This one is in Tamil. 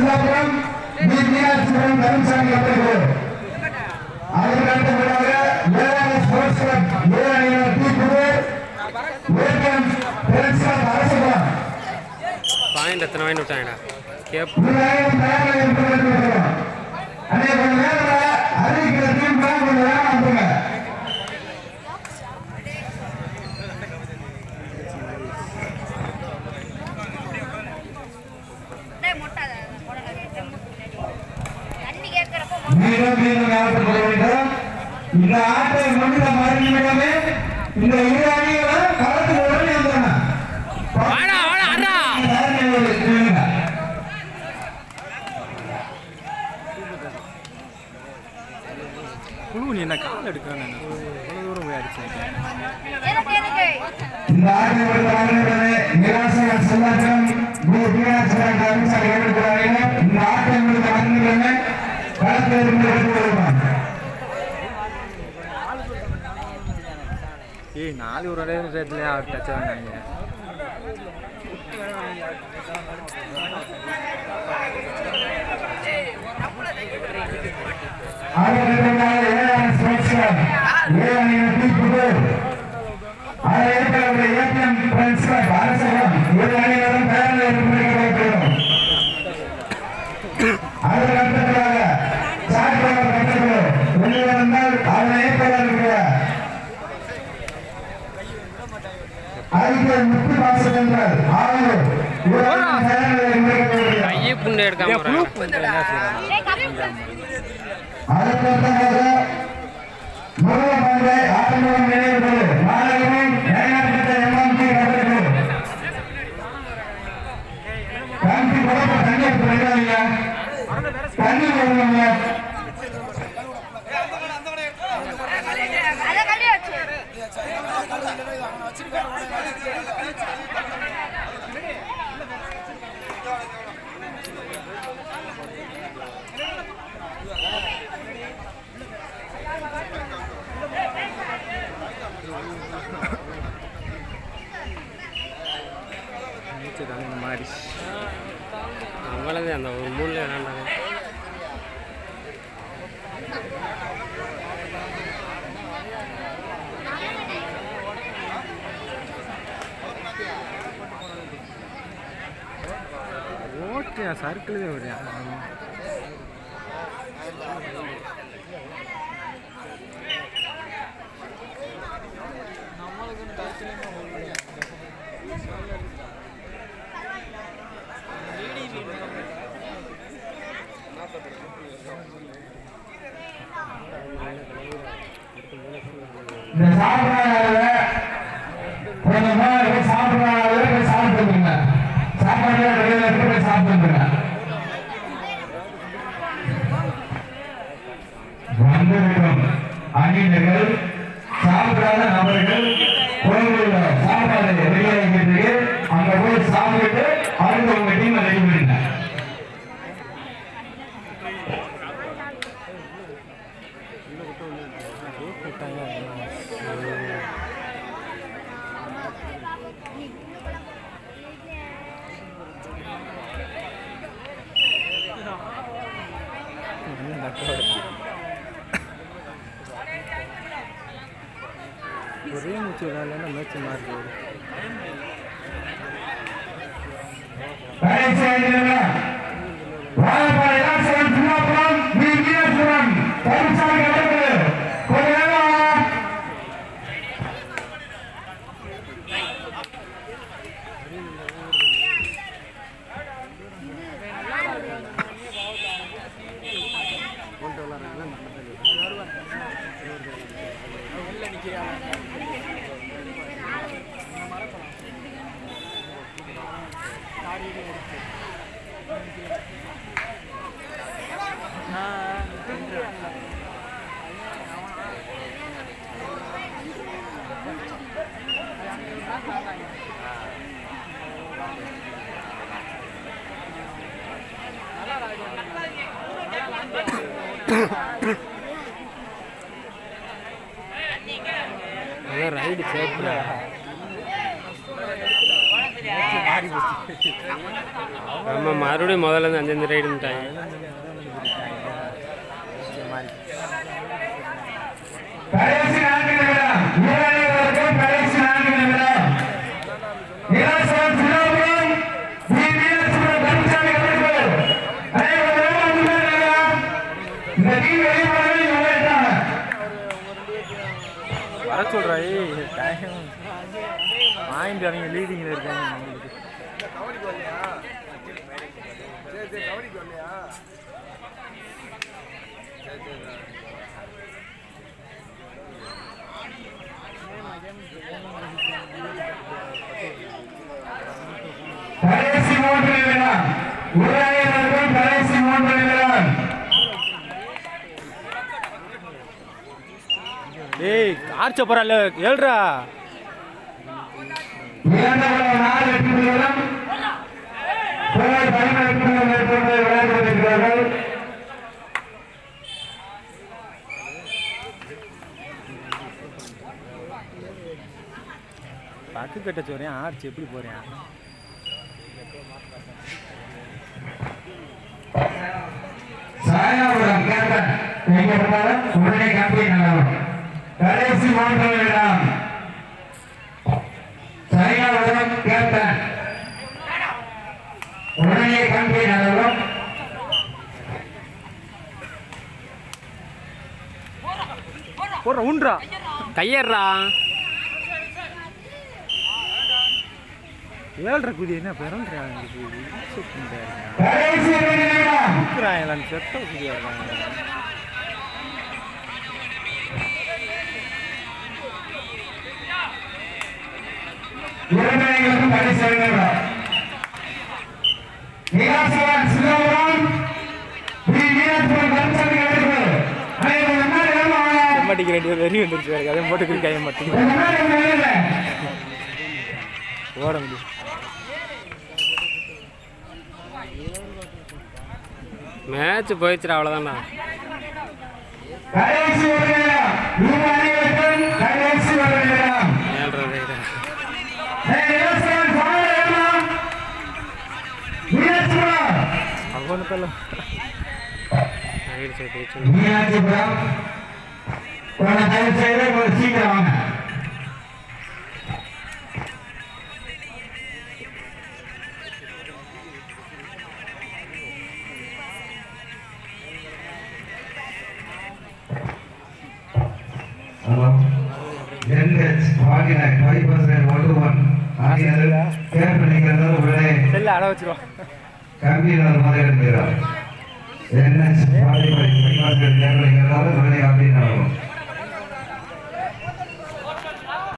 சிந்தாபுரம் வி மீனாட்சிபுரம் கரும்சாமி அவர்கள் அதற்கு அடுத்தபடியாக ஏழாவது ஸ்போர்ட்ஸ் கிளப் ஏ அணியினர் T Kuber ATM friends club Arasapuram point எத்தனை வாங்கி விட்டாங்கடா கேப் மூணாயிரம் தயாராக இருக்கிறது அண்ணே கொஞ்சம் நேரம் அறிவிக்கிற டீம் கொஞ்சம் நேரம் வந்துருங்க டேய் மொட்டை அதை போடல தண்ணி கேட்கறப்போ மீண்டும் மீண்டும் ஞாபகப்படுத்த வேண்டும் இந்த ஆட்டை முடிந்த மறுநிமிடமே இந்த இரு அணிகளும் களத்தில் உடனே வந்துடணும் வாடா வாடா அண்ணா குழு நீ என்ன கால் எடுக்கிறான் அவ்வளோ தூரம் போய் அடிச்சிருக்கேன் எதுக்கு எதுக்கு இந்த ஆட்டை முடிந்த மறுநிமிடமே நிராசைகள் செல்லாட்டம் வி மீனாட்சிபுரம் கருமசாமி கேட்டுக்கிறார்கள் இந்த ஆட்டை முடிந்த மறுநிமிடமே களத்தில் இருந்து எடுத்து வருவாங்க ஏய் நாலு ஒரு ஒரே நிமிஷத்துலேயே டச் ஆனாங்க அடுத்ததாக ஏழாம் ஸ்போர்ட்ஸ் கிளப் ஏ அணியினர் டி புதூர் அதை ஏற்கனவே ஏடிஎம் ஃப்ரெண்ட்ஸ் கிளப் அரசகம் இரு அணியினரும் தயாரில் இருக்கிறோம் அதற்கு அடுத்ததாக சாட்சியாளர் கட்டத்தில் வெளியே வந்தால் அதனை ஏற்பட அறிக்கை முத்து பாசம் என்றால் ஆறு இரு அணியினரும் தயாரில் இருக்கிறோம் கையே புண்ணு எடுக்காம வராங்க டேய் கம்மி அதற்கடுத்ததாக முருகப்பாண்டே ஆட்டமும் நினைவுகள் மாணவர்கள் ஏழாயிரத்தி எம்எம்பி கட்டளை காந்தி குழப்ப தண்ணி எடுத்து தண்ணி கொடுங்க அதை கல்லி வச்சு மூச்சு தகுந்த மாதிரி அவ்வளவு அந்த ஒரு மூணுல விளாண்டாங்க ஓட்டு சர்க்கிள் தான் வரியா இந்த சாப்பிடாத கொஞ்சமா போய் சாப்பிடாத போய் சாப்பிட்டுருங்க சாப்பாடு வெளியில இருந்து போய் சாப்பிட்டுருங்க வந்திருக்கும் அணியினர்கள் சாப்பிடாத நபர்கள் கோயிலுள்ள சாப்பாடு வெளியாகிட்டு அங்க போய் சாப்பிட்டு அடுத்து உங்க டீமை ரெடி பண்ணுங்க ஒரே மூச்சு விளையாடலன்னா மேட்ச் மாறி போகுது கடைசி அணியினர்கள் வாழப்பாடி ராசவன் சின்னாபுரம் வி மீனாட்சிபுரம் கருமசாமி அவர்கள் கொஞ்ச நேரம் அதான் ரைடு சேர்க்கல மாறி போச்சு ஆமாம் மறுபடியும் முதல்ல இருந்து அஞ்சஞ்சு ரைடுன்ட்டாங்க மாறி கடைசி நான்கு நிமிடம் வீரர்களுக்கு கடைசி நான்கு நிமிடம் இலவசம் சின்னபுரம் வி. வீரசுப்ர கருமசாமி அவர்கள் அனைவரும் அன்புடன் இந்த டீம் வெளிப்பாடு இவங்க இருக்காங்க வர சொல்கிறா ஏய் டைம் வாங்கிட்டு அவங்க லீடிங்கில் இருக்காங்க நம்மளுக்கு கடைசி மூன்று நிமிடம் உரையாடலுக்கும் கடைசி மூன்று நிமிடம் டேய் ஆர்ச்ச போகிறாள் ஏழ்ரா இரண்டாவது நாலு வெற்றி புள்ளிகளும் கோவை பதினெட்டு மேற்கொண்டு விளையாடி கொண்டிருக்கிறார்கள் பக்கு கட்ட சொல்கிறேன் ஆர்ச் எப்படி போகிறேன் சாயாபுரம் கேப்டன் எங்க இருந்தாலும் உடனே கம்பெனி நல்லவன் கடைசி மூன்று நிமிடம் சாயாபுரம் கேப்டன் உடனே கம்பெனி நல்லவன் போடுற உண்றா கையேறா ஏழ்ரை குதி என்ன பிறன்றா குதி கடைசி இரண்டு நிமிடம் இருக்கிறாங்க செத்த குதியா இருக்காங்க இரண்டு அணிகளுக்கும் கடைசி இரண்டு நிமிடம் நிராசையார் சிதம்பரம் வி. வீரசுப்ர கருமசாமி அவர்கள் அனைவரும் முன்னாடி வாங்க. செம்மட்டிக்கு ரெண்டு பேர் வெறி வந்துருச்சு வேறு அதே போட்டுக்கு கையை மட்டும் முன்னாடி வாங்க. ஓட முடியும் மேட்ச் போயிடுச்சுடா அவ்வளோதான்டா கடைசி ஒரு நிமிடம் இரு அணிகளுக்கும் கடைசி ஒரு நிமிடம் ஏழ்ரை ரைடா ஏய், நிராசையார் சாமி வேணுமா? வீரசுப்ரம் அவனுக்கெல்லாம் ரைடு சைடு போயிடுச்சு மீனாட்சிபுரம் கொஞ்சம் தயவு செய்து கொஞ்சம் சீக்கிரம் வாங்க ஹலோ என்ஹெச் வாங்கினர் five percent one two one ஆகியது கேர் பண்ணிக்கிறது உள்ளே செல்ல அட வச்சிருவான் கம்பீரர் மாதிரி இருக்கிறார் என்ஹெச் வாலிபர் ஃபைவ் பர்சன்ட் கேர் பண்ணிக்கிறது உள்ளே